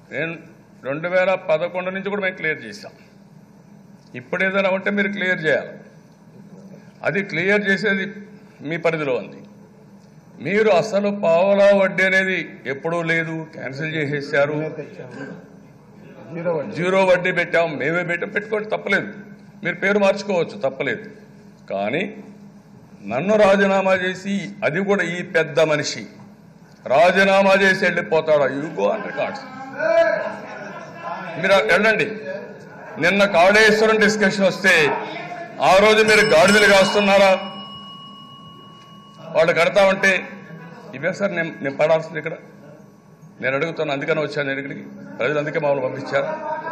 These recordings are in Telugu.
నేను రెండు వేల పదకొండు నుంచి కూడా మేము క్లియర్ చేశాం ఇప్పుడు ఏదైనా ఉంటే మీరు క్లియర్ చేయాలి అది క్లియర్ చేసేది మీ పరిధిలో ఉంది మీరు అసలు పావలా వడ్డీ అనేది ఎప్పుడూ లేదు క్యాన్సిల్ చేసేసారు జీరో వడ్డీ జీరో వడ్డీ పెట్టాం మేమే పెట్టాం పెట్టుకోండి తప్పలేదు మీరు పేరు మార్చుకోవచ్చు తప్పలేదు కానీ నన్ను రాజీనామా చేసి అది కూడా ఈ పెద్ద మనిషి రాజీనామా చేసి వెళ్ళిపోతాడా యూ గో అండ్ రికార్డ్స్ మీరు వెళ్ళండి నిన్న కాళేశ్వరం డిస్కషన్ వస్తే ఆ రోజు మీరు గాడిదలు కాస్తున్నారా వాళ్ళు కడతామంటే ఇవే సార్ నేను నేను పడాల్సింది ఇక్కడ నేను అడుగుతాను అందుకని వచ్చాను నేను ఇక్కడికి ప్రజలు అందుకే మమ్మల్ని పంపించారు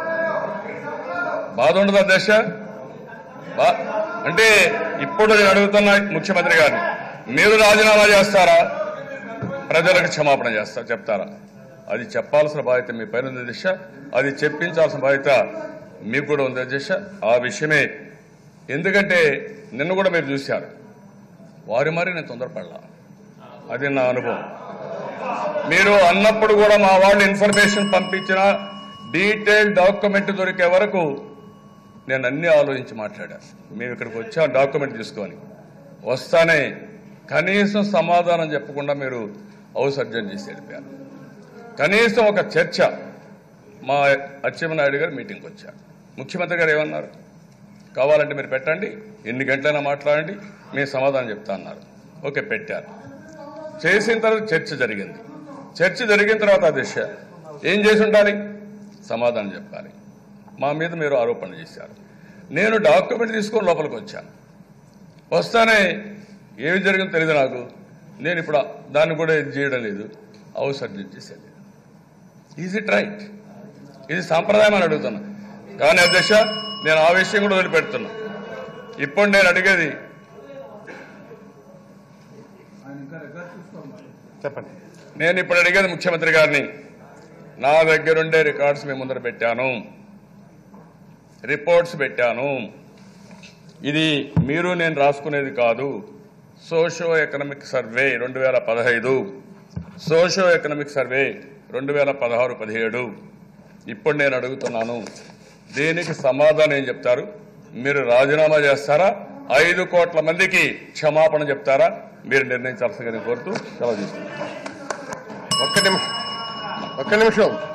బాధ ఉండదా దశ బా అంటే ఇప్పుడు నేను అడుగుతున్న ముఖ్యమంత్రి గారిని మీరు రాజీనామా చేస్తారా ప్రజలకు క్షమాపణ చేస్తారా చెప్తారా అది చెప్పాల్సిన బాధ్యత మీ పైన ఉంది దిశ అది చెప్పించాల్సిన బాధ్యత మీకు కూడా ఉంది దిశ ఆ విషయమే ఎందుకంటే నిన్న కూడా మీరు చూశారు వారి మరి నేను తొందరపడలా అది నా అనుభవం మీరు అన్నప్పుడు కూడా మా వాళ్ళు ఇన్ఫర్మేషన్ పంపించిన డీటెయిల్ డాక్యుమెంట్ దొరికే వరకు నేను అన్ని ఆలోచించి మాట్లాడాను మేము ఇక్కడికి వచ్చాం డాక్యుమెంట్ తీసుకొని వస్తానే కనీసం సమాధానం చెప్పకుండా మీరు హౌస్ అడ్జెంట్ చేసి వెళ్ళిపోయారు కనీసం ఒక చర్చ మా అచ్చెన్నాయుడు గారు మీటింగ్కి వచ్చారు ముఖ్యమంత్రి గారు ఏమన్నారు కావాలంటే మీరు పెట్టండి ఎన్ని గంటలైనా మాట్లాడండి మేము సమాధానం చెప్తా అన్నారు ఓకే పెట్టారు చేసిన తర్వాత చర్చ జరిగింది చర్చ జరిగిన తర్వాత దిశ ఏం చేసి ఉండాలి సమాధానం చెప్పాలి మా మీద మీరు ఆరోపణ చేశారు నేను డాక్యుమెంట్ తీసుకొని లోపలికి వచ్చాను వస్తానే ఏమి జరిగిందో తెలియదు నాకు నేను ఇప్పుడు దాన్ని కూడా ఇది చేయడం లేదు హౌస్ అడ్జస్ట్ చేసేది ఈజ్ ఇట్ రైట్ ఇది సాంప్రదాయం అని అడుగుతున్నా కానీ అధ్యక్ష నేను ఆ విషయం కూడా వదిలిపెడుతున్నా ఇప్పుడు నేను అడిగేది చెప్పండి నేను ఇప్పుడు అడిగేది ముఖ్యమంత్రి గారిని నా దగ్గరుండే రికార్డ్స్ మీ ముందర పెట్టాను రిపోర్ట్స్ పెట్టాను ఇది మీరు నేను రాసుకునేది కాదు సోషో ఎకనామిక్ సర్వే రెండు వేల పదహైదు సోషో ఎకనామిక్ సర్వే రెండు వేల పదహారు పదిహేడు ఇప్పుడు నేను అడుగుతున్నాను దీనికి సమాధానం ఏం చెప్తారు మీరు రాజీనామా చేస్తారా ఐదు కోట్ల మందికి క్షమాపణ చెప్తారా మీరు నిర్ణయించాల్సిందని కోరుతూ సెలవు తీసుకుంటాను ఒక్క నిమిషం ఒక్క నిమిషం